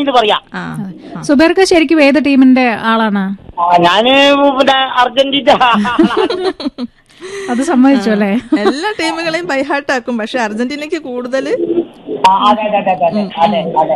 എന്ന് പറയാം ആ സുബേർക്ക് ശരിക്കും ഏത് ടീമിന്റെ ആളാണ് ആ, ഞാന് പിന്നെ അർജന്റീന അത് സമ്മതിച്ചു അല്ലേ എല്ലാ ടീമുകളെയും ബൈഹാർട്ടാക്കും പക്ഷെ അർജന്റീനയ്ക്ക് കൂടുതൽ ആ, അതെ അതെ അതെ അതെ അതെ അതെ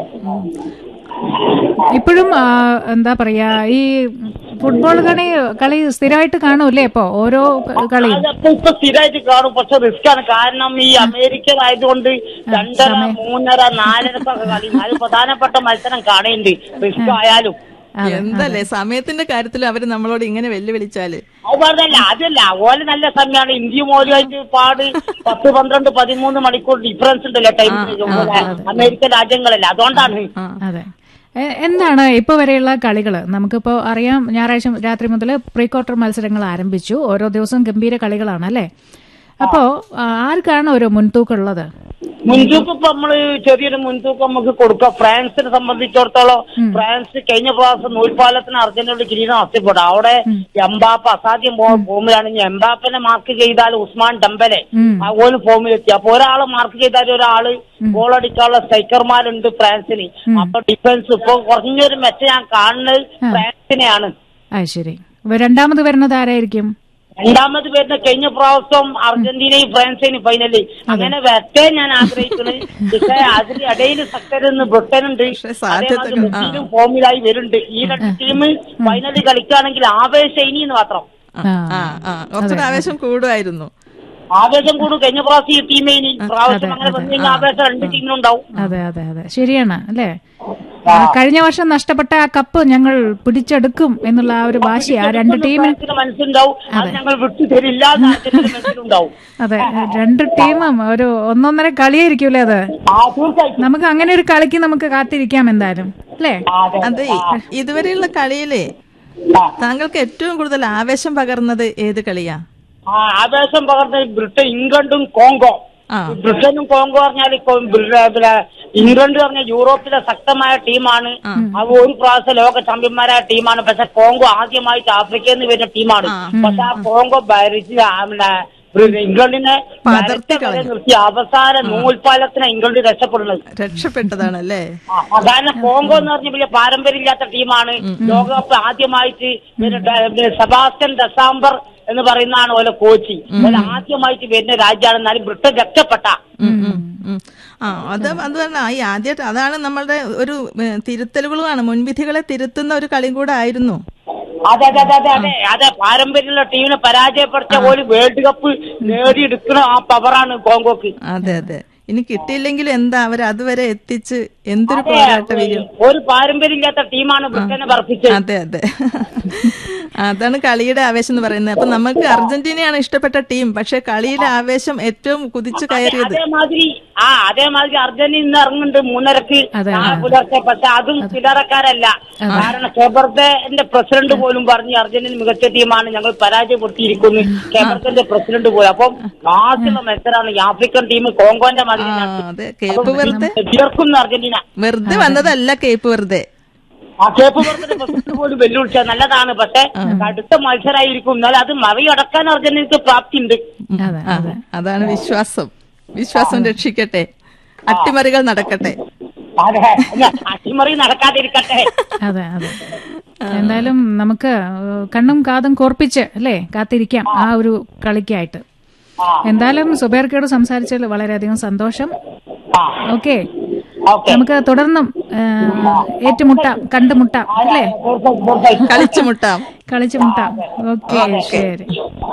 ഇപ്പോഴും ആ, എന്താ പറയാ ഈ ഫുട്ബോൾ കളി കളി സ്ഥിരമായിട്ട് കാണൂല്ലേ ഇപ്പൊ ഓരോ ക- കളിയും അതൊക്കെ ഇപ്പൊ സ്ഥിരമായിട്ട് കാണും പക്ഷെ റിസ്ക് ആണ് കാരണം ഈ അമേരിക്കൻ ആയതുകൊണ്ട് രണ്ടര മൂന്നര നാലരക്കൊക്കെ കളി അത് പ്രധാനപ്പെട്ട മത്സരം കാണുന്നുണ്ട് റിസ്ക് ആയാലും എന്തല്ലേ സമയത്തിന്റെ കാര്യത്തിൽ അവര് നമ്മളോട് ഇങ്ങനെ വെല്ലുവിളിച്ചാല് അത് പറഞ്ഞല്ല അതല്ല ഓല് നല്ല സമയമാണ് ഇന്ത്യയും ഓലുമായിട്ട് പാട് പത്ത് പന്ത്രണ്ട് പതിമൂന്ന് മണിക്കൂർ ഡിഫറൻസ് ഉണ്ടല്ലോ ടൈം അമേരിക്കൻ രാജ്യങ്ങളല്ല അതുകൊണ്ടാണ് അതെ എ- എന്താണ് ഇപ്പൊ വരെയുള്ള കളികൾ നമുക്കിപ്പോ അറിയാം ഞായറാഴ്ച രാത്രി മുതൽ പ്രീ ക്വാർട്ടർ മത്സരങ്ങൾ ആരംഭിച്ചു ഓരോ ദിവസവും ഗംഭീര കളികളാണ് അല്ലേ അപ്പോ ആ, ആർക്കാണ് ഒരു മുൻതൂക്കം ഉള്ളത് മുൻതൂക്കം ഇപ്പൊ നമ്മള് ചെറിയൊരു മുൻതൂക്കം നമുക്ക് കൊടുക്കാം ഫ്രാൻസിനെ സംബന്ധിച്ചിടത്തോളം ഫ്രാൻസ് കഴിഞ്ഞ പ്രാവശ്യം നൂൽപാലത്തിന് അർജന്റീനയുടെ കിരീടം നഷ്ടപ്പെടും അവിടെ എംബാപ്പ അസാധ്യം ഫോമിലാണ് ഇനി എംബാപ്പനെ മാർക്ക് ചെയ്താൽ ഉസ്മാൻ ഡംബലെ ആ ഓന് ഫോമിലെത്തി അപ്പൊ ഒരാള് മാർക്ക് ചെയ്താൽ ഒരാള് ഗോൾ അടിക്കാനുള്ള സ്ട്രൈക്കർമാരുണ്ട് ഫ്രാൻസിന് അപ്പൊ ഡിഫൻസ് ഇപ്പൊ കുറഞ്ഞൊരു മെച്ച ഞാൻ കാണുന്നത് ഫ്രാൻസിനെയാണ് അത് ശരി ഇവ രണ്ടാമത് വരുന്നത് ആരായിരിക്കും രണ്ടാമത് വരുന്ന കഴിഞ്ഞ പ്രാവശ്യം അർജന്റീനയും ഫ്രാൻസിനും ഫൈനല് അങ്ങനെ വരട്ടെ ഞാൻ ആഗ്രഹിക്കുന്നത് പക്ഷേ അതിനിടയിൽ സക്തരുന്ന് ബ്രിട്ടനുണ്ട് സാധ്യത അതേമാതിരി ബ്രസീലും ഫോമിലായി വരുന്നുണ്ട് ഈ രണ്ട് ടീം ഫൈനലിൽ കളിക്കുകയാണെങ്കിൽ ആവേശം ഇനി എന്ന് മാത്രം ആ ആ ആ കുറച്ചുകൂടെ ആവേശം കൂടുമായിരുന്നു ആവേശം കൂടും കഴിഞ്ഞ പ്രാവശ്യം ഈ ടീമേ ഇനി പ്രാവശ്യം അങ്ങനെ വന്നു കഴിഞ്ഞാൽ ആവേശം രണ്ട് ടീമിനുണ്ടാവും അതെ അതെ അതെ ശരിയാണ് അല്ലേ ആ, കഴിഞ്ഞ വർഷം നഷ്ടപ്പെട്ട ആ കപ്പ് ഞങ്ങൾ പിടിച്ചെടുക്കും എന്നുള്ള ആ ഒരു വാശി ആ രണ്ട് ടീമിന് ഫ്രാൻസിന് മനസ്സിലുണ്ടാവും അത് ഞങ്ങൾ വിട്ടു തരില്ല എന്ന് അർജന്റീന മനസ്സിലുണ്ടാവും അതെ രണ്ട് ടീമും ഒരു ഒന്നൊന്നര കളിയായിരിക്കൂലേ അത് ആ തീർച്ചയായിട്ടും നമുക്ക് അങ്ങനെ ഒരു കളിക്ക് നമുക്ക് കാത്തിരിക്കാം എന്തായാലും അല്ലേ ആ, അതെ. അതെ ഇതുവരെയുള്ള കളിയിലേ ആ. താങ്കൾക്ക് ഏറ്റവും കൂടുതൽ ആവേശം പകർന്നത് ഏത് കളിയാ ആ ആവേശം പകർന്ന ബ്രിട്ടൻ ഇംഗ്ലണ്ടും കോങ്കോ ആ ബ്രിട്ടനും കോങ്കോ പറഞ്ഞാൽ ഇപ്പൊ ബ്രി- പിന്നെ ഇംഗ്ലണ്ട് പറഞ്ഞ യൂറോപ്പിലെ ശക്തമായ ടീമാണ് അത് ഒരു പ്രാവശ്യം ലോക ചാമ്പ്യന്മാരായ ടീമാണ് പക്ഷെ കോങ്കോ ആദ്യമായിട്ട് ആഫ്രിക്കയിൽ നിന്ന് വരുന്ന ടീമാണ് പക്ഷെ ആ കോങ്കോ ഭരിച്ച് ആ പിന്നെ ബ്രി- ഇംഗ്ലണ്ടിനെ പതർത്തി വരെ നിർത്തി അവസാന നൂൽപാലത്തിന് ഇംഗ്ലണ്ട് രക്ഷപ്പെടുന്നത് രക്ഷപ്പെട്ടതാണല്ലേ ആ, കാരണം കോങ്കോ എന്ന് പറഞ്ഞ വലിയ പാരമ്പര്യമില്ലാത്ത ടീമാണ് ലോകകപ്പ് ആദ്യമായിട്ട് പിന്നെ ഡ- പിന്നെ സെബാസ്റ്റ്യൻ ഡസാംബർ എന്ന് പറയുന്നതാണ് ഓലെ കോച്ച് ഓലെ ആദ്യമായിട്ട് വരുന്ന രാജ്യമാണ് എന്നാലും ബ്രിട്ടൻ രക്ഷപ്പെട്ട ഉം, ഉം, ഉം. ആ അത് അത് തന്നെ ഈ ആദ്യമായിട്ട് അതാണ് നമ്മളുടെ ഒരു ഏ, തിരുത്തലുകളുമാണ് മുൻവിധികളെ തിരുത്തുന്ന ഒരു കളിയും കൂടെ ആയിരുന്നു അതെ അതെ അതെ അതെ അതെ അതെ പാരമ്പര്യമുള്ള ടീമിനെ പരാജയപ്പെടുത്തിയ പോലും വേൾഡ് കപ്പ് നേടിയെടുക്കുന്ന ആ പവറാണ് കോങ്കോക്ക് അതെ അതെ ഇനി കിട്ടിയില്ലെങ്കിലും എന്താ അവർ അതുവരെ എത്തിച്ച് എന്തൊരു അതെ, പോരാട്ട വീര്യം ഒരു പാരമ്പര്യമില്ലാത്ത ടീമാണ് ബ്രിട്ടനെ പറപ്പിച്ചത് അതെ അതെ അതാണ് കളിയുടെ ആവേശം എന്ന് പറയുന്നത് അപ്പൊ നമുക്ക് അർജന്റീനയാണ് ഇഷ്ടപ്പെട്ട ടീം പക്ഷെ കളിയിലെ ആവേശം ഏറ്റവും കുതിച്ചു കയറിയത് അതേമാതിരി ആ അതേമാതിരി അർജന്റീന ഇന്ന് ഇറങ്ങുന്നുണ്ട് മൂന്നരക്ക് അതെ, നാളെ പുലർച്ചെ പക്ഷെ അതും ചില്ലറക്കാരല്ല കാരണം കെബർദന്റെ പ്രസിഡന്റ് പോലും പറഞ്ഞു അർജന്റീന മികച്ച ടീമാണ് ഞങ്ങൾ പരാജയപ്പെടുത്തിയിരിക്കുന്നു കെബർദന്റെ പ്രസിഡന്റ് പോലും അപ്പം ബാക്കിയുള്ള മത്സരമാണ് ഈ ആഫ്രിക്കൻ ടീം കോങ്കോന്റെ ആ മതിൽ അതെ കേപ്പ് വെറുതെ വിയർക്കുന്നു അർജന്റീന വെറുതെ വന്നതല്ല കേപ്പ് വെറുതെ ആ കേപ്പ് വെറുതെ പ്രസിഡന്റ് പോലും വെല്ലുവിളിച്ച നല്ലതാണ് പക്ഷെ കടുത്ത മത്സരമായിരിക്കും എന്നാൽ അത് മറികടക്കാൻ അർജന്റീനക്ക് പ്രാപ്തി ഉണ്ട് അതെ ആ, അതാണ് വിശ്വാസം വിശ്വാസം രക്ഷിക്കട്ടെ അട്ടിമറികൾ നടക്കട്ടെ അതെ അട്ടിമറി നടക്കാതിരിക്കട്ടെ അതെ അതെ എന്തായാലും നമുക്ക് കണ്ണും കാതും കോർപ്പിച്ച് അല്ലേ കാത്തിരിക്കാം ആ ഒരു കളിക്കായിട്ട് ആ. എന്തായാലും സുബേർക്കയോട് സംസാരിച്ചതിൽ വളരെയധികം സന്തോഷം ആ ഓക്കെ ഓക്കെ നമുക്ക് തുടർന്നും ആ, ഏറ്റുമുട്ടാം കണ്ടുമുട്ടാം അല്ലേ തീർച്ചയായും തീർച്ചയായും കളിച്ചു മുട്ടാം കളിച്ചു മുട്ടാം ഓക്കെ ശരി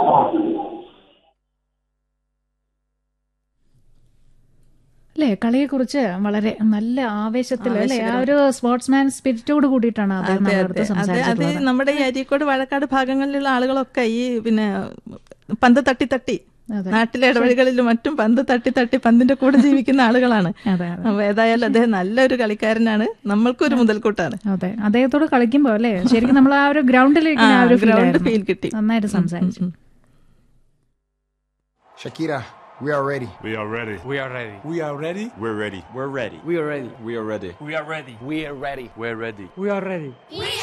അല്ലേ കളിയെ കുറിച്ച് വളരെ നല്ല ആവേശത്തിൽ അല്ലേ ആ ഒരു സ്പോർട്സ്മാൻ സ്പിരിറ്റോട് കൂടിയിട്ടാണ് അദ്ദേഹം അതെ നമ്മുടെ അതെ അടുത്ത് അതെ അത് സംസാരിച്ചിട്ടുള്ളത് നമ്മുടെ ഈ അരീക്കോട് വാഴക്കാട് ഭാഗങ്ങളിലുള്ള ആളുകളൊക്കെ ഈ പിന്നെ പന്ത് തട്ടി തട്ടി അതെ. നാട്ടിലെ ഇടവഴികളിലും മറ്റും പന്ത് തട്ടി തട്ടി പന്തിന്റെ കൂടെ ജീവിക്കുന്ന ആളുകളാണ് അതെ അതെ അപ്പൊ ഏതായാലും അദ്ദേഹം നല്ലൊരു കളിക്കാരനാണ് നമ്മൾക്കൊരു മുതൽക്കൂട്ടാണ് അതെ അദ്ദേഹത്തോട് കളിക്കുമ്പോ അല്ലേ ശരിക്കും നമ്മൾ ആ ഒരു ഗ്രൗണ്ടിലേക്ക് ആ ഒരു feel ഗ്രൗണ്ട് ആയിരുന്നു. ഫീൽ കിട്ടി നന്നായിട്ട് സംസാരിച്ചു Shakira, we are ready. We are ready. We are ready. We are ready. We're ready. We're ready. We are ready. We are ready. We are ready. We are ready. We're ready. We are ready.